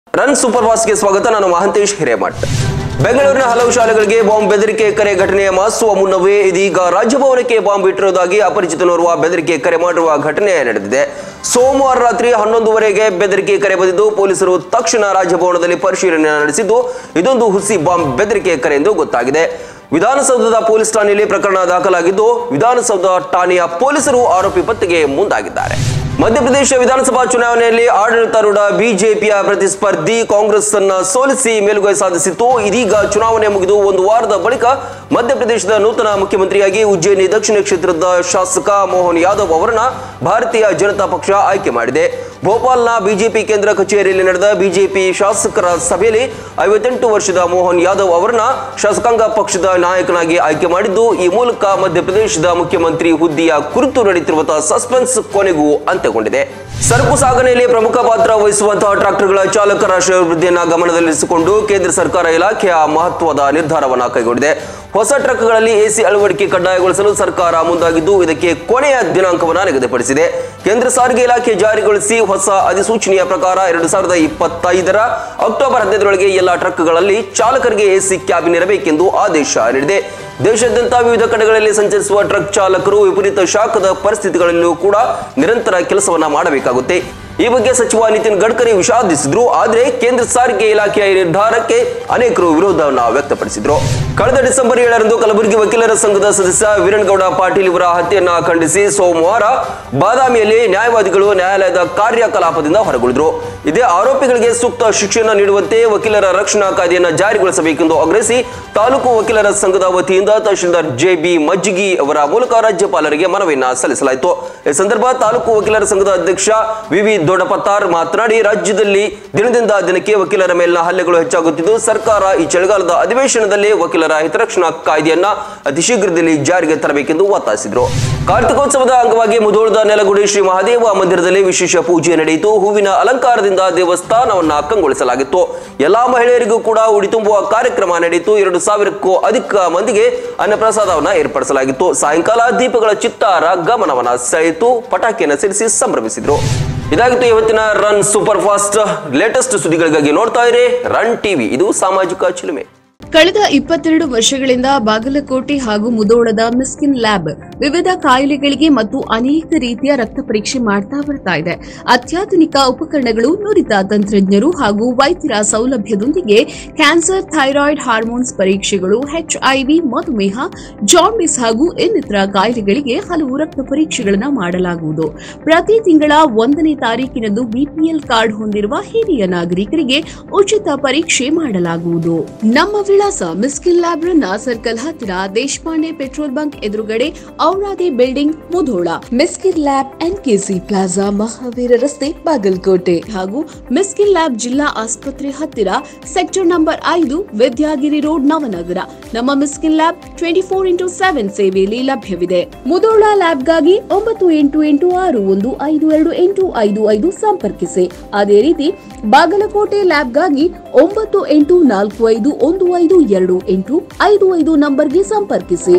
run super ಫಾಸ್ಟ್ಗೆ ಸ್ವಾಗತ ನಾನು ಮಹಂತೇಶ್ ಹಿರೇಮಠ್ ಬೆಂಗಳೂರಿನ ಹಲವು ಶಾಲೆಗಳಿಗೆ ಬಾಂಬ್ ಬೆದರಿಕೆ ಕರೆ ಘಟನೆ ಮಾಸುವ ಮುನ್ನವೇ ಇದೀಗ ರಾಜಭವನಕ್ಕೆ ಬಾಂಬ್ ಇಟ್ಟಿರುವುದಾಗಿ ಅಪರಿಚಿತನೋರ್ವ ಬೆದರಿಕೆ ಕರೆ ಮಾಡಿರುವ ಘಟನೆ ನಡೆದಿದೆ ಸೋಮವಾರ ರಾತ್ರಿ ಹನ್ನೊಂದುವರೆಗೆ ಬೆದರಿಕೆ ಕರೆ ಬಂದಿದ್ದು ಪೊಲೀಸರು ತಕ್ಷಣ ರಾಜಭವನದಲ್ಲಿ ಪರಿಶೀಲನೆ ನಡೆಸಿದ್ದು ಇದೊಂದು ಹುಸಿ ಬಾಂಬ್ ಬೆದರಿಕೆ ಕರೆ ಎಂದು ಗೊತ್ತಾಗಿದೆ ವಿಧಾನಸೌಧದ ಪೊಲೀಸ್ ಠಾಣೆಯಲ್ಲಿ ಪ್ರಕರಣ ದಾಖಲಾಗಿದ್ದು ವಿಧಾನಸೌಧ ಠಾಣೆಯ ಪೊಲೀಸರು ಆರೋಪಿ ಪತ್ತೆಗೆ ಮುಂದಾಗಿದ್ದಾರೆ ಮಧ್ಯಪ್ರದೇಶ ವಿಧಾನಸಭಾ ಚುನಾವಣೆಯಲ್ಲಿ ಆಡಳಿತಾರೂಢ ಬಿಜೆಪಿಯ ಪ್ರತಿಸ್ಪರ್ಧಿ ಕಾಂಗ್ರೆಸ್ ಅನ್ನ ಸೋಲಿಸಿ ಮೇಲುಗೈ ಸಾಧಿಸಿತ್ತು ಇದೀಗ ಚುನಾವಣೆ ಮುಗಿದು ಒಂದು ವಾರದ ಬಳಿಕ ಮಧ್ಯಪ್ರದೇಶದ ನೂತನ ಮುಖ್ಯಮಂತ್ರಿಯಾಗಿ ಉಜ್ಜಯಿನಿ ದಕ್ಷಿಣ ಕ್ಷೇತ್ರದ ಶಾಸಕ ಮೋಹನ್ ಯಾದವ್ ಅವರನ್ನ ಭಾರತೀಯ ಜನತಾ ಪಕ್ಷ ಆಯ್ಕೆ ಮಾಡಿದೆ ಭೋಪಾಲ್ನ ಬಿಜೆಪಿ ಕೇಂದ್ರ ಕಚೇರಿಯಲ್ಲಿ ನಡೆದ ಬಿಜೆಪಿ ಶಾಸಕರ ಸಭೆಯಲ್ಲಿ ಐವತ್ತೆಂಟು ವರ್ಷದ ಮೋಹನ್ ಯಾದವ್ ಅವರನ್ನ ಶಾಸಕಾಂಗ ಪಕ್ಷದ ನಾಯಕನಾಗಿ ಆಯ್ಕೆ ಮಾಡಿದ್ದು ಈ ಮೂಲಕ ಮಧ್ಯಪ್ರದೇಶದ ಮುಖ್ಯಮಂತ್ರಿ ಹುದ್ದೆಯ ಕುರಿತು ನಡೆಯುತ್ತಿರುವ ಸಸ್ಪೆನ್ಸ್ ಕೊನೆಗೂ ಅಂತ್ಯಗೊಂಡಿದೆ ಸರಕು ಸಾಗಣೆಯಲ್ಲಿ ಪ್ರಮುಖ ಪಾತ್ರ ವಹಿಸುವಂತಹ ಟ್ರಾಕ್ಟರ್ಗಳ ಚಾಲಕರ ಅಭಿವೃದ್ಧಿಯನ್ನ ಗಮನದಲ್ಲಿರಿಸಿಕೊಂಡು ಕೇಂದ್ರ ಸರ್ಕಾರ ಇಲಾಖೆಯ ಮಹತ್ವದ ನಿರ್ಧಾರವನ್ನ ಕೈಗೊಂಡಿದೆ ಹೊಸ ಟ್ರಕ್ಗಳಲ್ಲಿ ಎಸಿ ಅಳವಡಿಕೆ ಕಡ್ಡಾಯಗೊಳಿಸಲು ಸರ್ಕಾರ ಮುಂದಾಗಿದ್ದು ಇದಕ್ಕೆ ಕೊನೆಯ ದಿನಾಂಕವನ್ನು ನಿಗದಿಪಡಿಸಿದೆ ಕೇಂದ್ರ ಸಾರಿಗೆ ಇಲಾಖೆ ಜಾರಿಗೊಳಿಸಿ ಹೊಸ ಅಧಿಸೂಚನೆಯ ಪ್ರಕಾರ ಎರಡು ಸಾವಿರದ ಇಪ್ಪತ್ತೈದರ ಅಕ್ಟೋಬರ್ ಹದಿನೈದರೊಳಗೆ ಎಲ್ಲ ಟ್ರಕ್ಗಳಲ್ಲಿ ಚಾಲಕರಿಗೆ ಎಸಿ ಕ್ಯಾಬಿನ್ ಇರಬೇಕೆಂದು ಆದೇಶ ನೀಡಿದೆ ದೇಶಾದ್ಯಂತ ವಿವಿಧ ಕಡೆಗಳಲ್ಲಿ ಸಂಚರಿಸುವ ಟ್ರಕ್ ಚಾಲಕರು ವಿಪರೀತ ಶಾಖದ ಪರಿಸ್ಥಿತಿಗಳಲ್ಲೂ ಕೂಡ ನಿರಂತರ ಕೆಲಸವನ್ನ ಮಾಡಬೇಕಾಗುತ್ತೆ ಈ ಬಗ್ಗೆ ಸಚಿವ ನಿತಿನ್ ಗಡ್ಕರಿ ವಿಷಾದಿಸಿದ್ರು ಆದರೆ ಕೇಂದ್ರ ಸಾರಿಗೆ ಇಲಾಖೆಯ ಈ ನಿರ್ಧಾರಕ್ಕೆ ಅನೇಕರು ವಿರೋಧವನ್ನ ವ್ಯಕ್ತಪಡಿಸಿದ್ರು ಕಳೆದ ಡಿಸೆಂಬರ್ ಏಳರಂದು ಕಲಬುರಗಿ ವಕೀಲರ ಸಂಘದ ಸದಸ್ಯ ವೀರಣ್ಣಗೌಡ ಪಾಟೀಲ್ ಇವರ ಹತ್ಯೆಯನ್ನ ಖಂಡಿಸಿ ಸೋಮವಾರ ಬಾದಾಮಿಯಲ್ಲಿ ನ್ಯಾಯವಾದಿಗಳು ನ್ಯಾಯಾಲಯದ ಕಾರ್ಯಕಲಾಪದಿಂದ ಹೊರಗುಳಿದ್ರು ಇದೇ ಆರೋಪಿಗಳಿಗೆ ಸೂಕ್ತ ಶಿಕ್ಷೆಯನ್ನು ನೀಡುವಂತೆ ವಕೀಲರ ರಕ್ಷಣಾ ಕಾಯ್ದೆಯನ್ನ ಜಾರಿಗೊಳಿಸಬೇಕೆಂದು ಆಗ್ರಹಿಸಿ ತಾಲೂಕು ವಕೀಲರ ಸಂಘದ ವತಿಯಿಂದ ತಹಶೀಲ್ದಾರ್ ಜೆ ಬಿ ಮಜ್ಜಿಗಿ ಅವರ ಮೂಲಕ ರಾಜ್ಯಪಾಲರಿಗೆ ಮನವಿಯನ್ನ ಸಲ್ಲಿಸಲಾಯಿತು ಈ ಸಂದರ್ಭ ತಾಲೂಕು ವಕೀಲರ ಸಂಘದ ಅಧ್ಯಕ್ಷ ವಿವಿ ದೊಡ್ಡಪತ್ತಾರ್ ಮಾತನಾಡಿ ರಾಜ್ಯದಲ್ಲಿ ದಿನದಿಂದ ದಿನಕ್ಕೆ ವಕೀಲರ ಮೇಲಿನ ಹಲ್ಲೆಗಳು ಹೆಚ್ಚಾಗುತ್ತಿದ್ದು ಸರ್ಕಾರ ಈ ಚಳಿಗಾಲದ ಅಧಿವೇಶನದಲ್ಲಿ ವಕೀಲರ ಹಿತರಕ್ಷಣಾ ಕಾಯ್ದೆಯನ್ನ ಅತಿ ಶೀಘ್ರದಲ್ಲಿ ಜಾರಿಗೆ ತರಬೇಕೆಂದು ಒತ್ತಾಯಿಸಿದರು ಕಾರ್ತಿಕೋತ್ಸವದ ಅಂಗವಾಗಿ ಮುಧೋಳದ ನೆಲಗುಡಿ ಶ್ರೀ ಮಹಾದೇವ ಮಂದಿರದಲ್ಲಿ ವಿಶೇಷ ಪೂಜೆ ನಡೆಯಿತು ಹೂವಿನ ಅಲಂಕಾರದಿಂದ ದೇವಸ್ಥಾನವನ್ನ ಕಂಗೊಳಿಸಲಾಗಿತ್ತು ಎಲ್ಲಾ ಮಹಿಳೆಯರಿಗೂ ಕೂಡ ಉಡಿ ತುಂಬುವ ಕಾರ್ಯಕ್ರಮ ನಡೆಯಿತು ಎರಡು ಸಾವಿರಕ್ಕೂ ಅಧಿಕ ಮಂದಿಗೆ ಅನ್ನಪ್ರಸಾದವನ್ನ ಏರ್ಪಡಿಸಲಾಗಿತ್ತು ಸಾಯಂಕಾಲ ದೀಪಗಳ ಚಿತ್ತಾರ ಗಮನವನ್ನ ಸೆಳೆಯಿತು ಪಟಾಕಿಯನ್ನು ಸಿಡಿಸಿ ಸಂಭ್ರಮಿಸಿದ್ರು ಇದಾಗಿತ್ತು ಇವತ್ತಿನ ರನ್ ಸೂಪರ್ ಫಾಸ್ಟ್ ಲೇಟೆಸ್ಟ್ ಸುದ್ದಿಗಳಿಗಾಗಿ ನೋಡ್ತಾ ಇರಿ ರನ್ ಟಿವಿ ಇದು ಸಾಮಾಜಿಕ ಚಿಲುಮೆ ಕಳೆದ ಇಪ್ಪತ್ತೆರಡು ವರ್ಷಗಳಿಂದ ಬಾಗಲಕೋಟೆ ಹಾಗೂ ಮುದೋಳದ ಮಿಸ್ಕಿನ್ ಲ್ಯಾಬ್ ವಿವಿಧ ಕಾಯಿಲೆಗಳಿಗೆ ಮತ್ತು ಅನೇಕ ರೀತಿಯ ರಕ್ತ ಪರೀಕ್ಷೆ ಮಾಡ್ತಾ ಬರ್ತಾ ಇದೆ ಅತ್ಯಾಧುನಿಕ ಉಪಕರಣಗಳು ನುರಿತ ತಂತ್ರಜ್ಞರು ಹಾಗೂ ವೈದ್ಯರ ಸೌಲಭ್ಯದೊಂದಿಗೆ ಕ್ಯಾನ್ಸರ್ ಥೈರಾಯ್ಡ್ ಹಾರ್ಮೋನ್ಸ್ ಪರೀಕ್ಷೆಗಳು ಎಚ್ಐವಿ ಮಧುಮೇಹ ಜಾಂಡಿಸ್ ಹಾಗೂ ಇನ್ನಿತರ ಕಾಯಿಲೆಗಳಿಗೆ ಹಲವು ರಕ್ತ ಪರೀಕ್ಷೆಗಳನ್ನು ಮಾಡಲಾಗುವುದು ಪ್ರತಿ ತಿಂಗಳ ಒಂದನೇ ತಾರೀಕಿನಂದು ಬಿಪಿಎಲ್ ಕಾರ್ಡ್ ಹೊಂದಿರುವ ಹಿರಿಯ ನಾಗರಿಕರಿಗೆ ಉಚಿತ ಪರೀಕ್ಷೆ ಮಾಡಲಾಗುವುದು ನಮ್ಮ ವಿಳಾಸ ಮಿಸ್ಕಿನ್ ಲ್ಯಾಬ್ ರನ್ನ ಸರ್ಕಲ್ ಹತ್ತಿರ ದೇಶಪಾಂಡೆ ಪೆಟ್ರೋಲ್ ಬಂಕ್ ಎದುರುಗಡೆ Auradi building Mudhol Miskin lab NKC plaza Mahaveera ರಸ್ತೆ ಬಾಗಲಕೋಟೆ ಹಾಗೂ ಮಿಸ್ಕಿನ್ ಲ್ಯಾಬ್ ಜಿಲ್ಲಾ ಆಸ್ಪತ್ರೆ ಹತ್ತಿರ ಸೆಕ್ಟರ್ ನಂಬರ್ ಐದು ವಿದ್ಯಾಗಿರಿ ರೋಡ್ ನವನಗರ ನಮ್ಮ Miskin lab twenty four into seven ಸೇವೆಯಲ್ಲಿ ಲಭ್ಯವಿದೆ ಮುಧೋಳ ಲ್ಯಾಬ್ಗಾಗಿ ಒಂಬತ್ತು ಎಂಟು ಎಂಟು ಆರು ಒಂದು ಐದು ಎರಡು ಎಂಟು ಐದು ಐದು ಸಂಪರ್ಕಿಸಿ ಅದೇ ರೀತಿ ಬಾಗಲಕೋಟೆ ಲ್ಯಾಬ್ಗಾಗಿ ಒಂಬತ್ತು ಎಂಟು ನಾಲ್ಕು ಐದು ಒಂದು ಐದು ಎರಡು ಎಂಟು ಐದು ಐದು ನಂಬರ್ಗೆ ಸಂಪರ್ಕಿಸಿ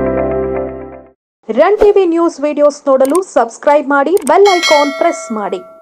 ರನ್ ಟಿವಿ ನ್ಯೂಸ್ ವಿಡಿಯೋಸ್ ನೋಡಲು ಸಬ್ಸ್ಕ್ರೈಬ್ ಮಾಡಿ ಬೆಲ್ ಐಕಾನ್ ಪ್ರೆಸ್ ಮಾಡಿ